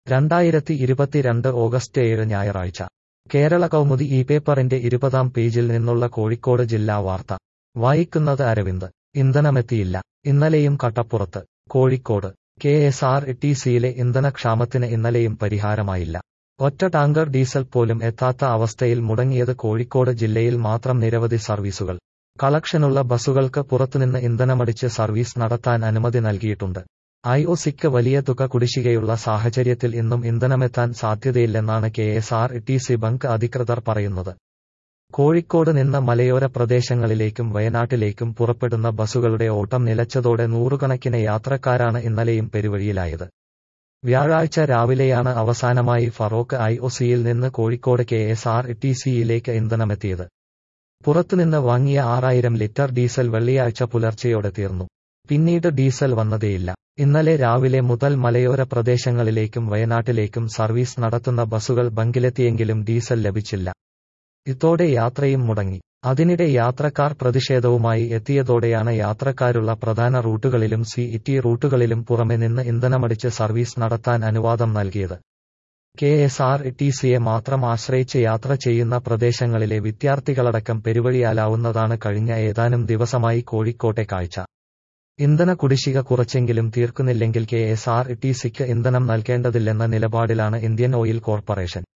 രണ്ടായിരത്തി ഇരുപത്തിരണ്ട് ഓഗസ്റ്റ് ഏഴ് ഞായറാഴ്ച കേരള കൗമുദി ഈ പേപ്പറിന്റെ ഇരുപതാം പേജിൽ നിന്നുള്ള കോഴിക്കോട് ജില്ലാ വാർത്ത വായിക്കുന്നത് അരവിന്ദ് ഇന്ധനമെത്തിയില്ല ഇന്നലെയും കട്ടപ്പുറത്ത് Kozhikode K S R T സിയിലെ ഇന്ധനക്ഷാമത്തിന് ഇന്നലെയും പരിഹാരമായില്ല ഒറ്റ ടാങ്കർ ഡീസൽ പോലും എത്താത്ത അവസ്ഥയിൽ മുടങ്ങിയത് കോഴിക്കോട് ജില്ലയിൽ മാത്രം നിരവധി സർവീസുകൾ കളക്ഷനുള്ള ബസുകൾക്ക് പുറത്തുനിന്ന് ഇന്ധനമടിച്ച് സർവീസ് നടത്താൻ അനുമതി നൽകിയിട്ടുണ്ട് ഐ ഒ സിക്ക് വലിയ തുക കുടിശ്ശികയുള്ള സാഹചര്യത്തിൽ ഇന്നും ഇന്ധനമെത്താൻ സാധ്യതയില്ലെന്നാണ് K S R T C bunk അധികൃതർ പറയുന്നത് കോഴിക്കോട് നിന്ന് മലയോര പ്രദേശങ്ങളിലേക്കും വയനാട്ടിലേക്കും പുറപ്പെടുന്ന ബസുകളുടെ ഓട്ടം നിലച്ചതോടെ നൂറുകണക്കിന് യാത്രക്കാരാണ് ഇന്നലെയും പെരുവഴിയിലായത് വ്യാഴാഴ്ച രാവിലെയാണ് അവസാനമായി ഫറോക്ക് ഐ ഒ സിയിൽ നിന്ന് Kozhikode K S R T സിയിലേക്ക് ഇന്ധനമെത്തിയത് പുറത്തുനിന്ന് വാങ്ങിയ ആറായിരം ലിറ്റർ ഡീസൽ വെള്ളിയാഴ്ച പുലർച്ചെയോടെ തീർന്നു പിന്നീട് ഡീസൽ വന്നതേയില്ല ഇന്നലെ രാവിലെ മുതൽ മലയോര പ്രദേശങ്ങളിലേക്കും വയനാട്ടിലേക്കും സർവീസ് നടത്തുന്ന ബസുകൾ ബങ്കിലെത്തിയെങ്കിലും ഡീസൽ ലഭിച്ചില്ല ഇതോടെ യാത്രയും മുടങ്ങി അതിനിടെ യാത്രക്കാർ പ്രതിഷേധവുമായി എത്തിയതോടെയാണ് യാത്രക്കാരുള്ള പ്രധാന റൂട്ടുകളിലും സി ഇറ്റി റൂട്ടുകളിലും പുറമെ നിന്ന് ഇന്ധനമടിച്ച് സർവീസ് നടത്താൻ അനുവാദം നൽകിയത് കെ എസ് ആർ ടി സിയെ മാത്രം ആശ്രയിച്ച് യാത്ര ചെയ്യുന്ന പ്രദേശങ്ങളിലെ വിദ്യാർത്ഥികളടക്കം പെരുവഴിയാലാവുന്നതാണ് കഴിഞ്ഞ ഏതാനും ദിവസമായി കോഴിക്കോട്ടെ കാഴ്ച ഇന്ധന കുടിശ്ശിക കുറച്ചെങ്കിലും തീർക്കുന്നില്ലെങ്കിൽ കെ എസ് ആർ ടി സിക്ക് ഇന്ധനം നൽകേണ്ടതില്ലെന്ന നിലപാടിലാണ് ഇന്ത്യൻ ഓയിൽ കോർപ്പറേഷൻ